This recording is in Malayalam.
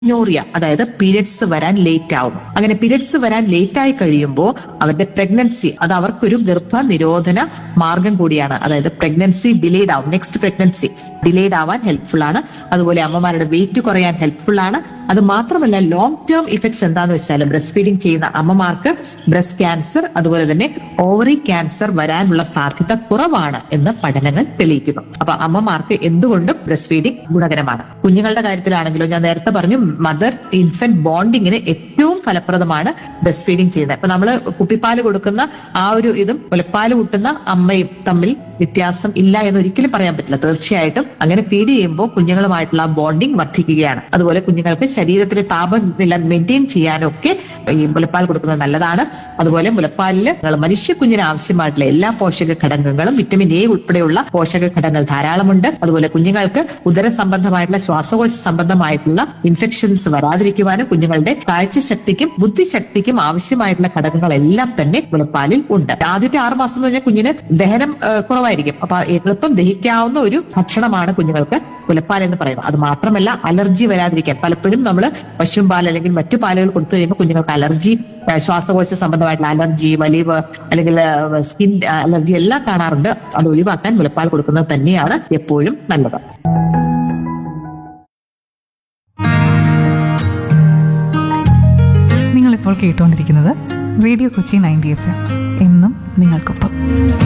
ന്യൂറിയ അതായത് പീരിയഡ്സ് വരാൻ ലേറ്റ് ആവും അങ്ങനെ പീരിയഡ്സ് വരാൻ ലേറ്റ് ആയി കഴിയുമ്പോൾ അവരുടെ പ്രഗ്നൻസി അത് അവർക്കൊരു ഗർഭ നിരോധന മാർഗം കൂടിയാണ് അതായത് പ്രഗ്നൻസി ഡിലേഡ് ആവും നെക്സ്റ്റ് പ്രഗ്നൻസി ഡിലേഡ് ആവാൻ ഹെൽപ്ഫുൾ ആണ് അതുപോലെ അമ്മമാരുടെ വെയിറ്റ് കുറയാൻ ഹെൽപ്ഫുൾ ആണ് അത് മാത്രമല്ല ലോങ് ടേം ഇഫക്ട്സ് എന്താന്ന് വെച്ചാൽ ബ്രസ്റ്റ് ഫീഡിംഗ് ചെയ്യുന്ന അമ്മമാർക്ക് ബ്രസ്റ്റ് ക്യാൻസർ അതുപോലെ തന്നെ ഓവറി ക്യാൻസർ വരാനുള്ള സാധ്യത കുറവാണ് എന്ന് പഠനങ്ങൾ തെളിയിക്കുന്നു അപ്പൊ അമ്മമാർക്ക് എന്തുകൊണ്ടും ബ്രസ്റ്റ് ഫീഡിംഗ് ഗുണകരമാണ് കുഞ്ഞുങ്ങളുടെ കാര്യത്തിലാണെങ്കിലും ഞാൻ നേരത്തെ പറഞ്ഞു മദർ ഇൻഫന്റ് ബോണ്ടിങ്ങിന് ഏറ്റവും ഫലപ്രദമാണ് ബ്രസ്റ്റ് ഫീഡിംഗ് ചെയ്യുന്നത് ഇപ്പൊ നമ്മൾ കുപ്പിപ്പാല് കൊടുക്കുന്ന ആ ഒരു ഇതും മുലപ്പാല് കൂട്ടുന്ന അമ്മയും തമ്മിൽ വ്യത്യാസം ഇല്ല എന്ന് ഒരിക്കലും പറയാൻ പറ്റില്ല തീർച്ചയായിട്ടും അങ്ങനെ ഫീഡ് ചെയ്യുമ്പോൾ കുഞ്ഞുങ്ങളുമായിട്ടുള്ള ബോണ്ടിങ് വർദ്ധിക്കുകയാണ് അതുപോലെ കുഞ്ഞുങ്ങൾക്ക് ശരീരത്തിലെ താപനില മെയിൻറ്റെയിൻ ചെയ്യാനും ഒക്കെ ഈ മുലപ്പാൽ കൊടുക്കുന്നത് നല്ലതാണ് അതുപോലെ മുലപ്പാലിൽ നിങ്ങൾ മനുഷ്യ കുഞ്ഞിന് ആവശ്യമായിട്ടുള്ള എല്ലാ പോഷക ഘടകങ്ങളും വിറ്റമിൻ എ ഉൾപ്പെടെയുള്ള പോഷക ഘടകങ്ങൾ ധാരാളമുണ്ട് അതുപോലെ കുഞ്ഞുങ്ങൾക്ക് ഉദര സംബന്ധമായിട്ടുള്ള ശ്വാസകോശ സംബന്ധമായിട്ടുള്ള ഇൻഫെക്ഷൻസ് വരാതിരിക്കുവാനും കുഞ്ഞുങ്ങളുടെ കാഴ്ചശക്തിക്കും ബുദ്ധിശക്തിക്കും ആവശ്യമായിട്ടുള്ള ഘടകങ്ങളെല്ലാം തന്നെ മുലപ്പാലിൽ ഉണ്ട് ആദ്യത്തെ ആറ് മാസം എന്ന് പറഞ്ഞാൽ കുഞ്ഞിന് ദഹനം ആ, കുറവായിരിക്കും അപ്പൊ എളുപ്പം ദഹിക്കാവുന്ന ഒരു ഭക്ഷണമാണ് കുഞ്ഞുങ്ങൾക്ക് മുലപ്പാൽ എന്ന് പറയുന്നത് അത് മാത്രമല്ല അലർജി വരാതിരിക്കാൻ പലപ്പോഴും നമ്മൾ പശുവും പാൽ അല്ലെങ്കിൽ മറ്റു പാലുകൾ കൊടുത്തു കഴിയുമ്പോൾ കുഞ്ഞുങ്ങൾക്ക് അലർജി ആ, ശ്വാസകോശ സംബന്ധമായിട്ടുള്ള അലർജി വലിവ് അല്ലെങ്കിൽ സ്കിൻ അലർജി എല്ലാം കാണാറുണ്ട് അത് ഒഴിവാക്കാൻ മുലപ്പാൽ കൊടുക്കുന്നത് തന്നെയാണ് എപ്പോഴും നല്ലത് നിങ്ങളിപ്പോൾ കേട്ടുകൊണ്ടിരിക്കുന്നത് radio Kochi ninety F M എന്നും നിങ്ങൾക്കൊപ്പം